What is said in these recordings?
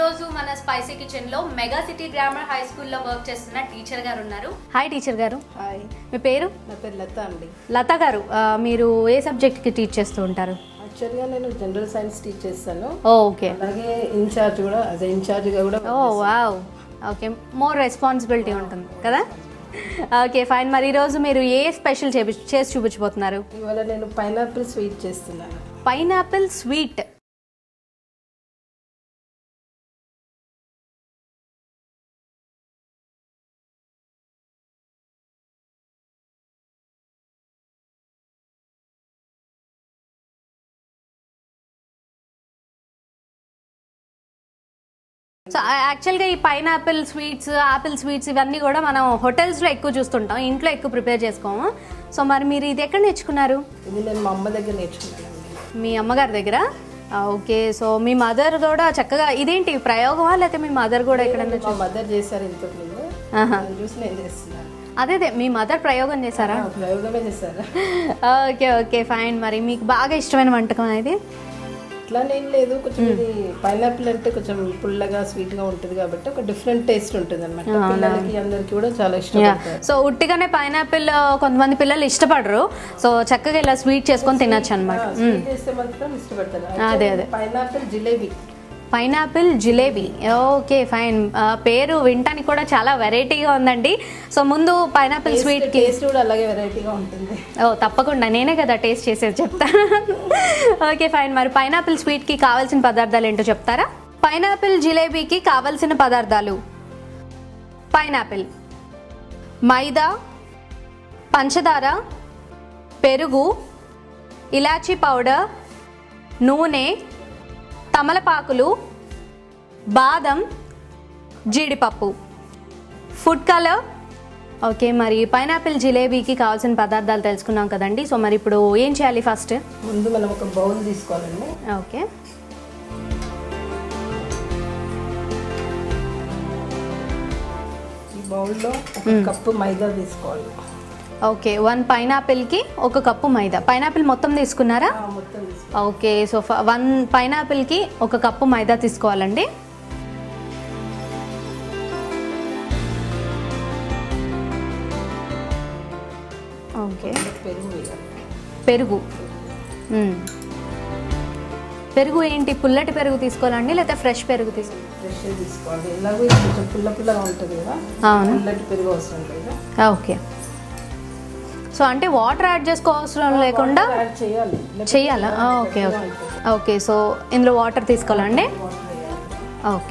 రోజు మన spicy kitchen లో మెగా సిటీ గ్రామర్ హై స్కూల్లో వర్క్ చేస్తున్న టీచర్ గారు ఉన్నారు హాయ్ టీచర్ గారు హాయ్ మీ పేరు నా పేరు లత అండి లత గారు ఆ, మీరు ఏ సబ్జెక్ట్ కి టీచ్ చేస్తూ ఉంటారు యాక్చువల్గా నేను జనరల్ సైన్స్ టీచ్ చేస్తాను ఓకే అలాగే ఇన్ఛార్జ్ కూడా అదే ఇన్ఛార్జ్గా కూడా oh wow okay more responsibility ఉంటుంది కదా ఓకే ఫైన్ మరి ఈరోజు మీరు ఏ స్పెషల్ చేపి చేసి చూపించబోతున్నారు ఇవాళ నేను పైనాపిల్ స్వీట్ చేస్తున్నాను పైనాపిల్ స్వీట్ సో యాక్చువల్గా ఈ పైనాపిల్ స్వీట్స్ ఆపిల్ స్వీట్స్ ఇవన్నీ కూడా మనం హోటల్స్లో ఎక్కువ చూస్తుంటాం ఇంట్లో ఎక్కువ ప్రిపేర్ చేసుకోము సో మరి మీరు ఇది ఎక్కడ నేర్చుకున్నారు ఇది నేను మా అమ్మ దగ్గర నేర్చుకున్నాను మీ అమ్మగారి దగ్గర ఆ, ఓకే సో మీ మదర్ కూడా చక్కగా ఇదేంటి ప్రయోగమా లేకపోతే మీ మదర్ కూడా ఎక్కడన్నా మా మదర్ చేశారు ఇంతకు ముందు ఆహా. దాన్ని చూసి నేను చేస్తున్నాను అదే అదే మీ మదర్ ప్రయోగం చేశారా ఆ, ప్రయోగమే చేశారు ఓకే ఓకే ఫైన్ మరి మీకు బాగా ఇష్టమైన వంటకం ఇది ఇట్లా ఏం లేదు కొంచెం ఇది పైనాపిల్ అంటే కొంచెం పుల్లగా స్వీట్ గా ఉంటుంది కాబట్టి ఒక డిఫరెంట్ టేస్ట్ ఉంటుంది అనమాట పిల్లలకి అందరికి కూడా చాలా ఇష్టపడతారు సో ఉట్టిగానే పైనాపిల్ కొంతమంది పిల్లలు ఇష్టపడరు సో చక్కగా ఇలా స్వీట్ చేసుకొని తినొచ్చు అనమాట స్వీట్ చేస్తే మాత్రం ఇష్టపడతారు అదే, అదే. Pineapple jalebi pineapple jalebi okay fine పేరు వినటానికి కూడా చాలా వెరైటీగా ఉందండి సో ముందు పైనాపిల్ స్వీట్ కి టేస్ట్ కూడా అలాగే వెరైటీగా ఉంటుంది ఓ తప్పకుండా నేనే కదా టేస్ట్ చేసేది చెప్తా ఓకే ఫైన్ మరి పైనాపిల్ స్వీట్కి కావాల్సిన పదార్థాలు ఏంటో చెప్తారా పైనాపిల్ జిలేబీకి కావాల్సిన పదార్థాలు పైనాపిల్ మైదా పంచదార పెరుగు ఇలాచీ పౌడర్ నూనె తమలపాకులు బాదం జీడిపప్పు ఫుడ్ కలర్ ఓకే మరి పైనాపిల్ జిలేబీకి కావాల్సిన పదార్థాలు తెలుసుకున్నాం కదండి సో మరి ఇప్పుడు ఏం చేయాలి ఫస్ట్ ముందు మనం ఒక బౌల్ తీసుకోవాలండి ఓకే ఈ బౌల్లో ఒక కప్పు మైదా తీసుకోవాలి ఓకే వన్ పైనాపిల్కి ఒక కప్పు మైదా పైనాపిల్ మొత్తం తీసుకున్నారా ఆ, మొత్తం తీసుకోవాలి ఓకే సో ఫ- వన్ పైనాపిల్కి ఒక కప్పు మైదా తీసుకోవాలండి ఓకే పెరుగు వేయాలి పెరుగు మ్మ్. పెరుగు ఏంటి పుల్లటి పెరుగు తీసుకోవాలండి లేకపోతే ఫ్రెష్ పెరుగు తీసుకోవాలి ఫ్రెష్ తీసుకోవాలి ఎలాగో ఇది కొంచెం పుల్ల పుల్లగా ఉంటుంది కదా అవును పుల్లటి పెరుగు అవసరం లేదు ఓకే సో అంటే వాటర్ యాడ్ చేసుకోవాల్సిన లేకుండా యాడ్ చేయాలి లేకపోతే చెయ్యాలా ఆ, ఓకే ఓకే ఓకే సో ఇందులో వాటర్ తీసుకోవాలండి వాటర్ వేయాలి. ఓకే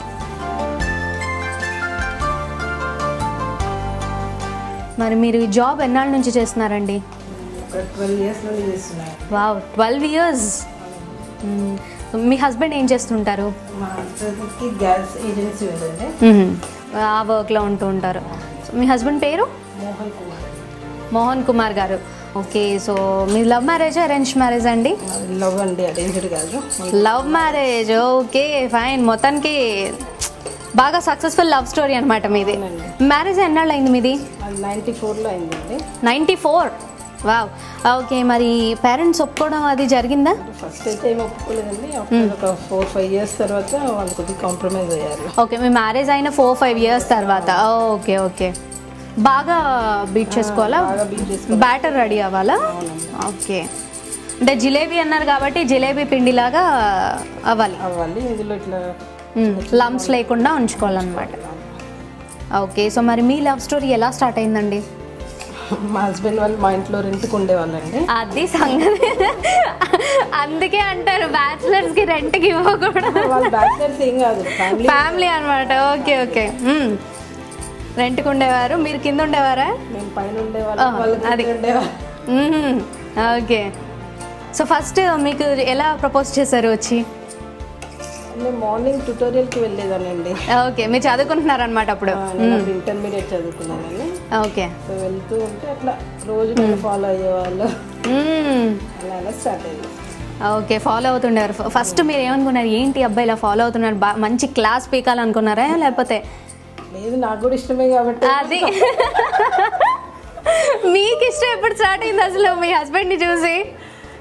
మరి మీరు ఈ జాబ్ ఎన్నాళ్ళ నుంచి చేస్తున్నారండి ఒక ట్వెల్వ్ ఇయర్స్ నుండి చేస్తున్నాను వావ్ ట్వెల్వ్ ఇయర్స్ మీ హస్బెండ్ ఏం చేస్తుంటారు మా హస్బెండ్కి గ్యాస్ ఏజెన్సీ ఉందండి ఆ వర్క్లో ఉంటూ ఉంటారు సో మీ హస్బెండ్ పేరు మోహన్ కుమార్ మోహన్ కుమార్ గారు ఓకే సో మీ లవ్ మ్యారేజ్ అరేంజ్ మ్యారేజ్ అండి లవ్ అండి అరేంజ్డ్ కాదు లవ్ మ్యారేజ్ ఓకే ఫైన్ మొత్తానికి బాగా సక్సెస్ఫుల్ లవ్ స్టోరీ అనమాట మీది అవునండి. మ్యారేజ్ ఎన్నాళ్ళు అయింది మీది అది నైంటీ ఫోర్లో అయిందండి నైంటీ ఫోర్ వావ్ ఓకే మరి పేరెంట్స్ ఒప్పుకోవడం అది జరిగిందా ఫస్ట్ అయితే ఏమి ఒప్పుకోలేదండి ఆఫ్టర్ ఒక ఫోర్ ఫైవ్ ఇయర్స్ తర్వాత వాళ్ళు కొద్దిగా కాంప్రమైజ్ అయ్యారు ఓకే మీ మ్యారేజ్ అయిన ఫోర్ ఫైవ్ ఇయర్స్ తర్వాత ఓకే ఓకే బాగా బీట్ చేసుకోవాలా బాగా బీట్ చేసుకోవాలి బ్యాటర్ రెడీ అవ్వాలా అవునండి ఓకే అంటే జిలేబీ అన్నారు కాబట్టి జిలేబీ పిండిలాగా అవ్వాలి అవ్వాలి ఇందులో ఇట్లా లమ్స్ లేకుండా ఉంచుకోవాలన్నమాట ఓకే సో మరి మీ లవ్ స్టోరీ ఎలా స్టార్ట్ అయిందండి మా హస్బెండ్ వాళ్ళు మా ఇంట్లో రెంట్కి ఉండేవాళ్ళండి అది సంగతి అందుకే అంటారు బ్యాచిలర్స్ కి రెంట్ కి ఇవ్వకూడదు వాళ్ళు బ్యాచిలర్స్ ఏం కాదు ఫ్యామిలీ ఫ్యామిలీ అనమాట ఓకే ఓకే రెంట్కి ఉండేవారు మీరు కింద ఉండేవారా మేము పైన ఉండేవాళ్ళం వాళ్ళు అది. కింద ఉండేవాళ్ళు మ్మ్. ఓకే సో ఫస్ట్ మీకు ఎలా ప్రపోజ్ చేశారు వచ్చి నేను మార్నింగ్ ట్యూటోరియల్కి వెళ్ళేదానండి ఓకే మీరు చదువుకుంటున్నారనమాట అప్పుడు ఆ, నేను అప్పుడు ఇంటర్మీడియట్ చదువుకున్నానండి ఓకే సో వెళ్తూ ఉంటే అట్లా రోజు నన్ను ఫాలో అయ్యేవాళ్ళు మ్మ్. అలా అలా స్టార్ట్ అయింది ఓకే ఫాలో అవుతుండేవారు ఫ- ఫస్ట్ మీరు ఏమనుకున్నారు ఏంటి అబ్బాయి ఇలా ఫాలో అవుతున్నారు బా మంచి క్లాస్ పీకాలనుకున్నారా లేకపోతే లేదు నాకు కూడా ఇష్టమే కాబట్టి అది మీకు ఇష్టం ఎప్పుడు స్టార్ట్ అయింది అసలు మీ హస్బెండ్ని చూసి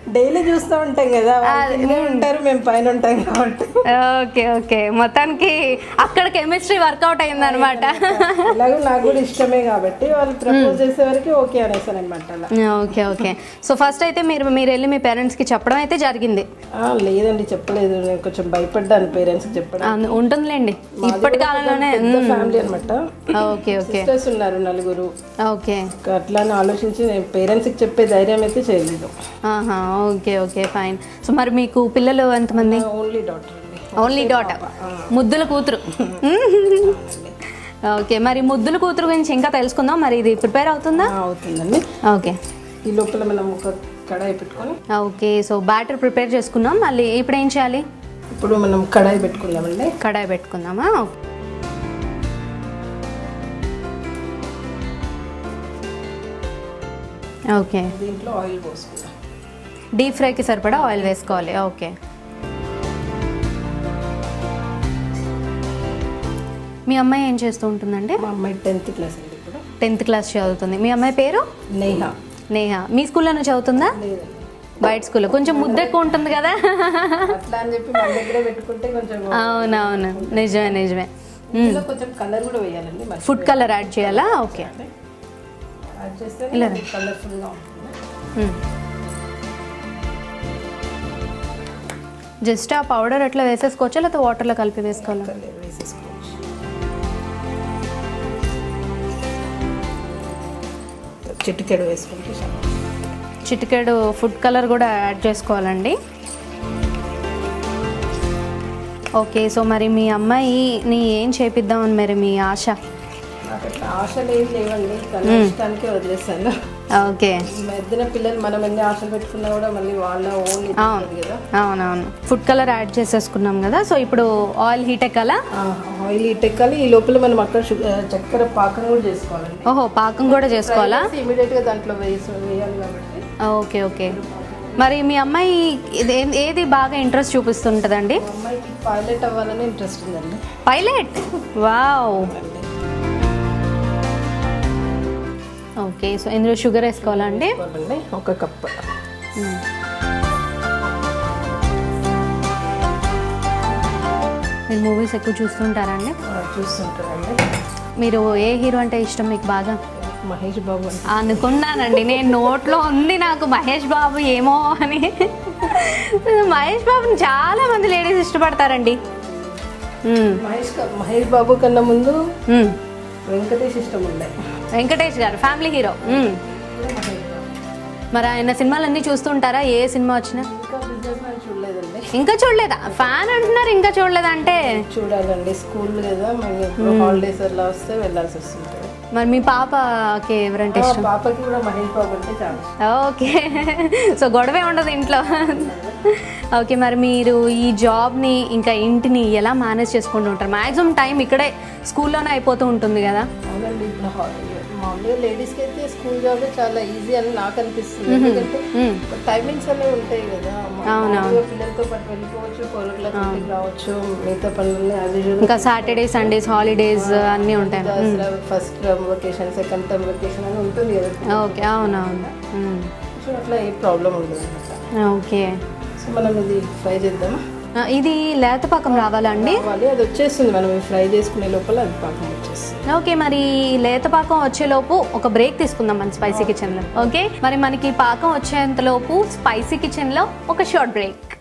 డైలీ చూస్తూ ఉంటాం కదా వాళ్ళు కిందే ఉంటారు మేము పైన ఉంటాం కాబట్టి ఓకే ఓకే మొత్తానికి అక్కడ కెమిస్ట్రీ వర్కౌట్ అయింది అనమాట ఎలాగో నాకు కూడా ఇష్టమే కాబట్టి వాళ్ళు ప్రపోజ్ చేసే వరకు ఓకే అనేసాను అనమాట అలా ఓకే ఓకే సో ఫస్ట్ అయితే మీరు మీరు వెళ్ళి మీ పేరెంట్స్కి చెప్పడం అయితే జరిగింది ఆ, లేదండి చెప్పలేదు నేను కొంచెం భయపడ్డాను పేరెంట్స్ కి చెప్పడం ఆ, ఉంటుందిలేండి ఇప్పటి కాలంలోనే ఫ్యామిలీ అనమాట ఓకే ఓకే సిస్టర్స్ ఉన్నారు నలుగురు ఓకే అట్లా అని ఆలోచించి నేను పేరెంట్స్ కి చెప్పే ధైర్యం అయితే చేయలేదు ఆహా ఓకే ఓకే ఫైన్ సో మరి మీకు పిల్లలు ఎంతమంది ఓన్లీ డాక్టర్ అండి ఓన్లీ డాటర్ ముద్దుల కూతురు ఓకే మరి ముద్దుల కూతురు గురించి ఇంకా తెలుసుకుందాం మరి ఇది ప్రిపేర్ అవుతుందా ఆ, అవుతుందండి ఓకే ఈ లోపల మనం ఒక కడాయి పెట్టుకొని ఓకే సో బ్యాటర్ ప్రిపేర్ చేసుకున్నాం మళ్ళీ ఇప్పుడు ఏం చేయాలి ఇప్పుడు మనం కడాయి పెట్టుకుందామండి కడాయి పెట్టుకుందామా ఓకే దీంట్లో ఆయిల్ పోసుకుందాం డీప్ ఫ్రైకి సరిపడా ఆయిల్ వేసుకోవాలి ఓకే మీ అమ్మాయి ఏం చేస్తూ ఉంటుందండి మా అమ్మాయి టెన్త్ క్లాస్ అండి ఇప్పుడు టెన్త్ క్లాస్ చదువుతుంది మీ అమ్మాయి పేరు నేహా నేహ మీ స్కూల్లోనే చదువుతుందా లేదండి బయట స్కూల్లో కొంచెం ముద్ద ఎక్కువ ఉంటుంది కదా అట్లా అని చెప్పి మన దగ్గరే పెట్టుకుంటే కొంచెం అవునవును నిజమే నిజమే ఇందులో కొంచెం కలర్ కూడా వేయాలండి మరి ఫుడ్ కలర్ యాడ్ చేయాలా ఓకే యాడ్ చేస్తే కలర్ఫుల్గా ఉంటుంది మ్మ్. జస్ట్ ఆ పౌడర్ అట్లా వేసేసుకోవచ్చా లేకపోతే వాటర్లో కలిపి వేసుకోవాలా కలర్ వేసేసుకోవచ్చు చిటికెడు వేసుకుంటే చాలు. చిటికెడు ఫుడ్ కలర్ కూడా యాడ్ చేసుకోవాలండి ఓకే సో మరి మీ అమ్మాయిని ఏం చేపిద్దామని మరి మీ ఆశ నాకు అట్లా ఆశలు ఏం లేవండి తన ఇష్టానికే వదిలేస్తాను ఓకే ఈ మధ్యన పిల్లలు మనం ఎన్ని ఆశలు పెట్టుకున్నా కూడా మళ్ళీ వాళ్ళ ఓన్ అవును. కదా అవునవును ఫుడ్ కలర్ యాడ్ చేసేసుకున్నాం కదా సో ఇప్పుడు ఆయిల్ హీట్ ఎక్కాలా ఆయిల్ ఇటెక్కాలి ఈ లోపల మనం అక్కడ షుగర్ చక్కెర పాకం కూడా చేసుకోవాలండి ఓహో పాకం కూడా చేసుకోవాలా ఇమీడియట్ గా దాంట్లో వేసి వేయాలి కాబట్టి ఓకే ఓకే మరి మీ అమ్మాయి ఇది ఏ- ఏది బాగా ఇంట్రెస్ట్ చూపిస్తుంటుందండి మా అమ్మాయికి పైలట్ అవ్వాలని ఇంట్రెస్ట్ ఉందండి పైలట్ వావ్ ఓకే సో ఇందులో షుగర్ వేసుకోవాలా అండి ఇవ్వాలండి ఒక కప్ మ్మ్. మీరు మూవీస్ ఎక్కువ చూస్తుంటారండి చూస్తుంటారండి మీరు ఏ హీరో అంటే ఇష్టం మీకు బాగా మహేష్ బాబు అంటే అనుకున్నానండి నేను నోట్లో ఉంది నాకు మహేష్ బాబు ఏమో అని మహేష్ బాబుని చాలా మంది లేడీస్ ఇష్టపడతారండి మ్మ్. మహేష్ క- మహేష్ బాబు కన్నా ముందు మ్మ్. వెంకటేష్ ఇష్టం ఉండే Venkatesh garu family hero hmm. Mahesh Babu మరి ఆయన సినిమాలన్నీ చూస్తుంటారా ఏ సినిమా వచ్చినా ఇంకా బిజినెస్ మ్యాన్ చూడలేదండి ఇంకా చూడలేదా ఫ్యాన్ అంటున్నారు ఇంకా చూడలేదంటే చూడాలండి స్కూల్ కదా మేము ఎప్పుడు హాలిడేస్ అలా వస్తే వెళ్ళాల్సి వస్తుంటుంది మరి మీ పాపకి ఎవరంటే ఆ, ఇష్టం పాపకి కూడా మహేష్ బాబు అంటే చాలా ఇష్టం. ఓకే సో గొడవే ఉండదు ఇంట్లో ఓకే మరి మీరు ఈ జాబ్ని ఇంకా ఇంటిని ఎలా మేనేజ్ చేసుకుంటూ ఉంటారు మ్యాక్సిమం టైం ఇక్కడే స్కూల్లోనే అయిపోతూ ఉంటుంది కదా అవునండి ఇప్పుడు హా- మామూలుగా లేడీస్కి అయితే స్కూల్ జాబ్ చాలా ఈజీ అని నాకు అనిపిస్తుంది ఎందుకంటే మ్మ్. టైమింగ్స్ అనేవి ఉంటాయి కదా మామూలుగా పిల్లలతో పాటు వెళ్ళిపోవచ్చు ఫోర్ ఓ క్లాక్ ఇంటికి రావచ్చు మిగతా పనులు యాజ్ యూజువల్ ఇంకా సాటర్డే సండేస్ హాలిడేస్ అన్నీ ఉంటాయి Dasara first term vacation second term vacation అని ఉంటుంది కదా ఓకే అవునవును మ్మ్. సో అట్లా ఏ ప్రాబ్లం ఉండదు అనమాట ఓకే సో మనం ఇది ఫ్రై చేద్దాం ఆ, ఇది లేత పాకం రావాలా అండి కావాలి అది వచ్చేస్తుంది మనం ఈ ఫ్రై చేసుకునే లోపల అది పాకం వచ్చేస్తుంది ఓకే మరి లేత పాకం వచ్చేలోపు ఒక బ్రేక్ తీసుకుందాం మన స్పైసీ కిచెన్లో ఓకే మరి మనకి పాకం వచ్చేంత లోపు స్పైసీ కిచెన్లో ఒక షార్ట్ బ్రేక్